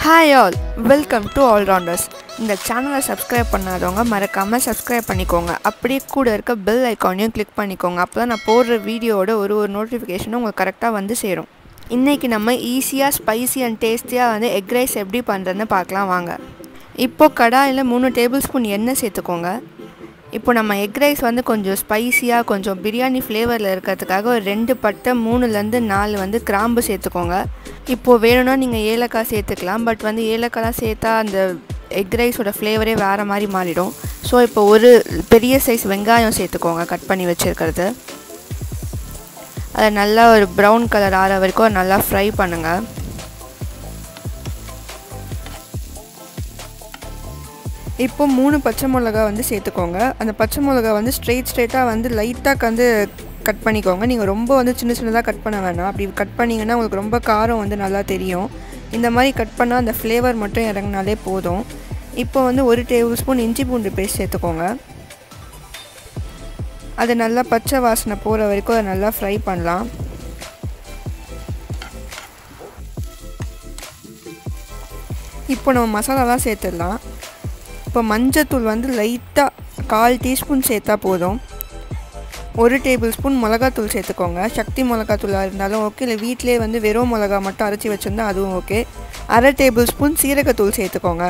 hi all welcome to ஆல்ரவுண்டர்ஸ் இந்த சேனலை சப்ஸ்கிரைப் பண்ணாதவங்க மறக்காமல் சப்ஸ்கிரைப் பண்ணிக்கோங்க அப்படியே கூட இருக்க பெல் ஐக்கானையும் கிளிக் பண்ணிக்கோங்க அப்போ தான் நான் போடுற வீடியோவோட ஒரு ஒரு நோட்டிஃபிகேஷனும் உங்களுக்கு கரெக்டாக வந்து சேரும் இன்றைக்கி நம்ம ஈஸியாக ஸ்பைசி அண்ட் டேஸ்டியாக வந்து எக் ரைஸ் எப்படி பண்ணுறதுன்னு பார்க்கலாம் வாங்க இப்போது கடாயில் மூணு டேபிள் ஸ்பூன் எண்ணெய் சேர்த்துக்கோங்க இப்போ நம்ம எக் ரைஸ் வந்து கொஞ்சம் ஸ்பைசியாக கொஞ்சம் பிரியாணி ஃப்ளேவரில் இருக்கிறதுக்காக ஒரு ரெண்டு பட்டை மூணுலேருந்து நாலு வந்து கிராம்பு சேர்த்துக்கோங்க இப்போது வேணும்னா நீங்கள் ஏலக்காய் சேர்த்துக்கலாம் பட் வந்து ஏலக்காய்லாம் சேர்த்தா அந்த எக் ரைஸோட ஃப்ளேவரே வேறு மாதிரி மாறிடும் ஸோ இப்போ ஒரு பெரிய சைஸ் வெங்காயம் சேர்த்துக்கோங்க கட் பண்ணி வச்சுருக்கிறது அதை நல்லா ஒரு ப்ரௌன் கலர் ஆற வரைக்கும் நல்லா ஃப்ரை பண்ணுங்கள் இப்போ மூணு பச்சை மிளகா வந்து சேர்த்துக்கோங்க அந்த பச்சை மிளகா வந்து ஸ்ட்ரெயிட் ஸ்ட்ரெயிட்டாக வந்து லைட்டாக வந்து கட் பண்ணிக்கோங்க நீங்கள் ரொம்ப வந்து சின்ன சின்னதாக கட் பண்ண வேணாம் அப்படி கட் பண்ணிங்கன்னா உங்களுக்கு ரொம்ப காரம் வந்து நல்லா தெரியும் இந்த மாதிரி கட் பண்ணால் அந்த ஃப்ளேவர் மட்டும் இறங்கினாலே போதும் இப்போ வந்து ஒரு டேபிள் ஸ்பூன் இஞ்சி பூண்டு பேஸ்ட் சேர்த்துக்கோங்க அது நல்லா பச்சை வாசனை போகிற வரைக்கும் அதை நல்லா ஃப்ரை பண்ணலாம் இப்போ நம்ம மசாலாலாம் சேர்த்துடலாம் இப்போ மஞ்சத்தூள் வந்து லைட்டாக கால் டீஸ்பூன் சேர்த்தா போதும் ஒரு டேபிள் ஸ்பூன் மிளகாத்தூள் சேர்த்துக்கோங்க சக்தி மிளகாத்தூளாக இருந்தாலும் ஓகே இல்லை வீட்டிலே வந்து வெறும் மிளகா மட்டும் அரைச்சி வச்சுருந்தா அதுவும் ஓகே அரை டேபிள் ஸ்பூன் சீரகத்தூள் சேர்த்துக்கோங்க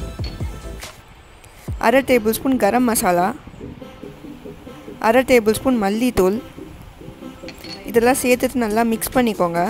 அரை டேபிள் ஸ்பூன் கரம் மசாலா அரை டேபிள் ஸ்பூன் மல்லித்தூள் இதெல்லாம் சேர்த்துட்டு நல்லா மிக்ஸ் பண்ணிக்கோங்க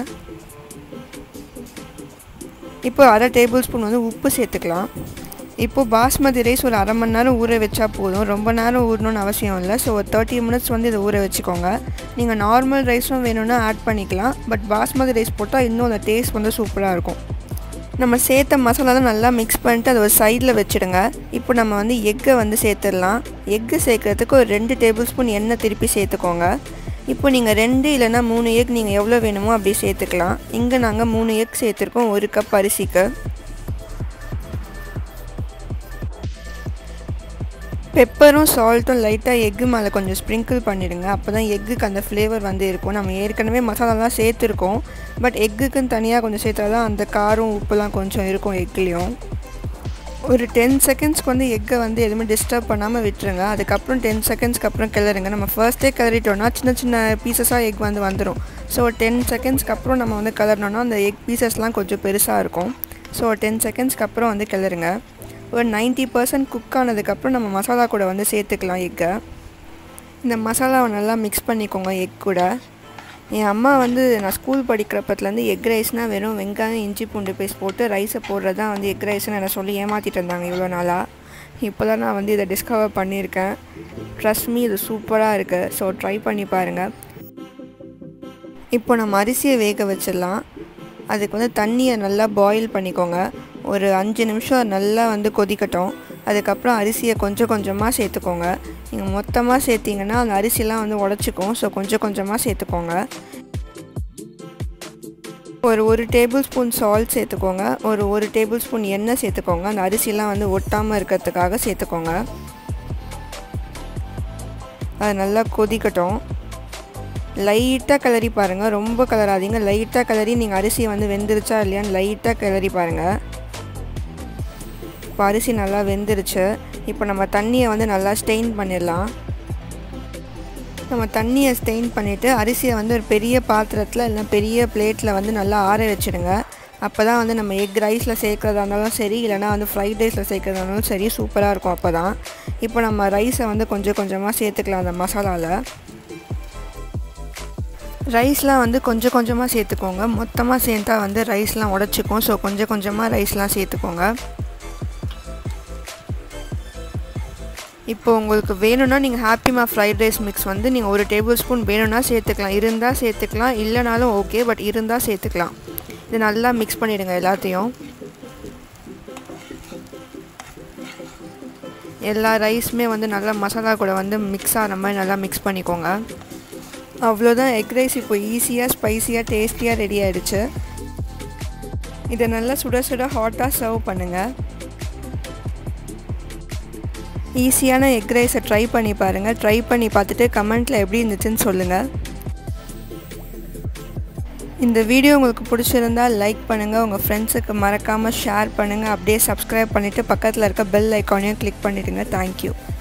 இப்போ அரை டேபிள் ஸ்பூன் வந்து உப்பு சேர்த்துக்கலாம் இப்போது பாஸ்மதி ரைஸ் ஒரு அரை மணி நேரம் ஊற வச்சா போதும் ரொம்ப நேரம் ஊறணும்னு அவசியம் இல்லை ஸோ ஒரு தேர்ட்டி மினிட்ஸ் வந்து இதை ஊற வச்சுக்கோங்க நீங்கள் நார்மல் ரைஸும் வேணும்னா ஆட் பண்ணிக்கலாம் பட் பாஸ்மதி ரைஸ் போட்டால் இன்னும் அந்த டேஸ்ட் வந்து சூப்பராக இருக்கும் நம்ம சேர்த்த மசாலாலாம் நல்லா மிக்ஸ் பண்ணிட்டு அதை ஒரு சைடில் வச்சுடுங்க இப்போ நம்ம வந்து எக்கை வந்து சேர்த்துடலாம் எக்கு சேர்க்குறதுக்கு ஒரு ரெண்டு டேபிள் ஸ்பூன் எண்ணெய் திருப்பி சேர்த்துக்கோங்க இப்போ நீங்கள் ரெண்டு இல்லைனா மூணு எக் நீங்கள் எவ்வளோ வேணுமோ அப்படி சேர்த்துக்கலாம் இங்கே நாங்கள் மூணு எக் சேர்த்துருக்கோம் ஒரு கப் அரிசிக்கு பெப்பரும் சால்ட்டும் லைட்டாக எக்கு மேலே கொஞ்சம் ஸ்ப்ரிங்கிள் பண்ணிவிடுங்க அப்போ தான் எக்குக்கு அந்த ஃப்ளேவர் வந்து இருக்கும் நம்ம ஏற்கனவே மசாலாலாம் சேர்த்துருக்கோம் பட் எக்குக்குன்னு தனியாக கொஞ்சம் சேர்த்தா தான் அந்த காரம் உப்புலாம் கொஞ்சம் இருக்கும் எக்லேயும் ஒரு டென் செகண்ட்ஸ்க்கு வந்து எக்கை வந்து எதுவுமே டிஸ்டர்ப் பண்ணாமல் விட்டுருங்க அதுக்கப்புறம் டென் செகண்ட்ஸ்க்கு அப்புறம் கிளறுங்க நம்ம ஃபர்ஸ்ட்டே கிளறிட்டோம்னா சின்ன சின்ன பீசஸாக எக் வந்து வந்துடும் ஸோ டென் செகண்ட்ஸ்க்கு அப்புறம் நம்ம வந்து கிளறினோன்னா அந்த எக் பீசஸ்லாம் கொஞ்சம் பெருசாக இருக்கும் ஸோ டென் செகண்ட்ஸ்க்கு அப்புறம் வந்து கிளறுங்க ஒரு நைன்ட்டி பர்சன்ட் குக் ஆனதுக்கப்புறம் நம்ம மசாலா கூட வந்து சேர்த்துக்கலாம் எக்கை இந்த மசாலாவை நல்லா மிக்ஸ் பண்ணிக்கோங்க எக் கூட என் அம்மா வந்து நான் ஸ்கூல் படிக்கிறப்பத்துலேருந்து எக் ரைஸ்னால் வெறும் வெங்காயம் இஞ்சி பூண்டு பேஸ்ட் போட்டு ரைஸை போடுறது தான் வந்து எக் ரைஸ்னு என்னை சொல்லி ஏமாற்றிட்டு இருந்தாங்க இவ்வளோ நாளாக இப்போ தான் நான் வந்து இதை டிஸ்கவர் பண்ணியிருக்கேன் ட்ரஸ்ட் மீ இது சூப்பராக இருக்குது ஸோ ட்ரை பண்ணி பாருங்கள் இப்போ நம்ம அரிசியை வேக வச்சிடலாம் அதுக்கு வந்து தண்ணியை நல்லா பாயில் பண்ணிக்கோங்க ஒரு அஞ்சு நிமிஷம் நல்லா வந்து கொதிக்கட்டும் அதுக்கப்புறம் அரிசியை கொஞ்சம் கொஞ்சமாக சேர்த்துக்கோங்க நீங்கள் மொத்தமாக சேர்த்திங்கன்னா அந்த அரிசிலாம் வந்து உடச்சிக்கும் ஸோ கொஞ்சம் கொஞ்சமாக சேர்த்துக்கோங்க ஒரு ஒரு டேபிள் ஸ்பூன் சால்ட் சேர்த்துக்கோங்க ஒரு ஒரு டேபிள் ஸ்பூன் எண்ணெய் சேர்த்துக்கோங்க அந்த அரிசிலாம் வந்து ஒட்டாமல் இருக்கிறதுக்காக சேர்த்துக்கோங்க அது நல்லா கொதிக்கட்டும் லைட்டாக கிளறி பாருங்கள் ரொம்ப கிளறாதீங்க லைட்டாக கிளறி நீங்கள் அரிசி வந்து வெந்துருச்சா இல்லையான்னு லைட்டாக கிளறி பாருங்கள் இப்போ அரிசி நல்லா வெந்துருச்சு இப்போ நம்ம தண்ணியை வந்து நல்லா ஸ்டெயின் பண்ணிடலாம் நம்ம தண்ணியை ஸ்டெயின் பண்ணிவிட்டு அரிசியை வந்து ஒரு பெரிய பாத்திரத்தில் இல்லை பெரிய பிளேட்டில் வந்து நல்லா ஆற வச்சுடுங்க அப்போ தான் வந்து நம்ம எக் ரைஸில் சேர்க்குறதா இருந்தாலும் சரி இல்லைனா வந்து ஃப்ரைட் ரைஸில் சேர்க்குறதா இருந்தாலும் சரி சூப்பராக இருக்கும் அப்போ தான் இப்போ நம்ம ரைஸை வந்து கொஞ்சம் கொஞ்சமாக சேர்த்துக்கலாம் அந்த மசாலாவில் ரைஸ்லாம் வந்து கொஞ்சம் கொஞ்சமாக சேர்த்துக்கோங்க மொத்தமாக சேர்த்தா வந்து ரைஸ்லாம் உடச்சிக்கும் ஸோ கொஞ்சம் கொஞ்சமாக ரைஸ்லாம் சேர்த்துக்கோங்க இப்போ உங்களுக்கு வேணும்னா நீங்கள் ஹாப்பிமா ஃப்ரைட் ரைஸ் மிக்ஸ் வந்து நீங்கள் ஒரு டேபிள் ஸ்பூன் வேணும்னா சேர்த்துக்கலாம் இருந்தால் சேர்த்துக்கலாம் இல்லைனாலும் ஓகே பட் இருந்தால் சேர்த்துக்கலாம் இது நல்லா மிக்ஸ் பண்ணிவிடுங்க எல்லாத்தையும் எல்லா ரைஸுமே வந்து நல்லா மசாலா கூட வந்து மிக்ஸ் ஆகிற மாதிரி நல்லா மிக்ஸ் பண்ணிக்கோங்க அவ்வளோதான் எக் ரைஸ் இப்போ ஈஸியாக ஸ்பைஸியாக டேஸ்டியாக ரெடி ஆகிடுச்சு இதை நல்லா சுட சுட ஹாட்டாக சர்வ் பண்ணுங்கள் ஈஸியான எக் ரைஸை ட்ரை பண்ணி பாருங்கள் ட்ரை பண்ணி பார்த்துட்டு கமெண்ட்டில் எப்படி இருந்துச்சுன்னு சொல்லுங்கள் இந்த வீடியோ உங்களுக்கு பிடிச்சிருந்தால் லைக் பண்ணுங்கள் உங்கள் ஃப்ரெண்ட்ஸுக்கு மறக்காமல் ஷேர் பண்ணுங்கள் அப்படியே சப்ஸ்கிரைப் பண்ணிவிட்டு பக்கத்தில் இருக்க பெல் ஐக்கானையும் கிளிக் பண்ணிவிடுங்க தேங்க்யூ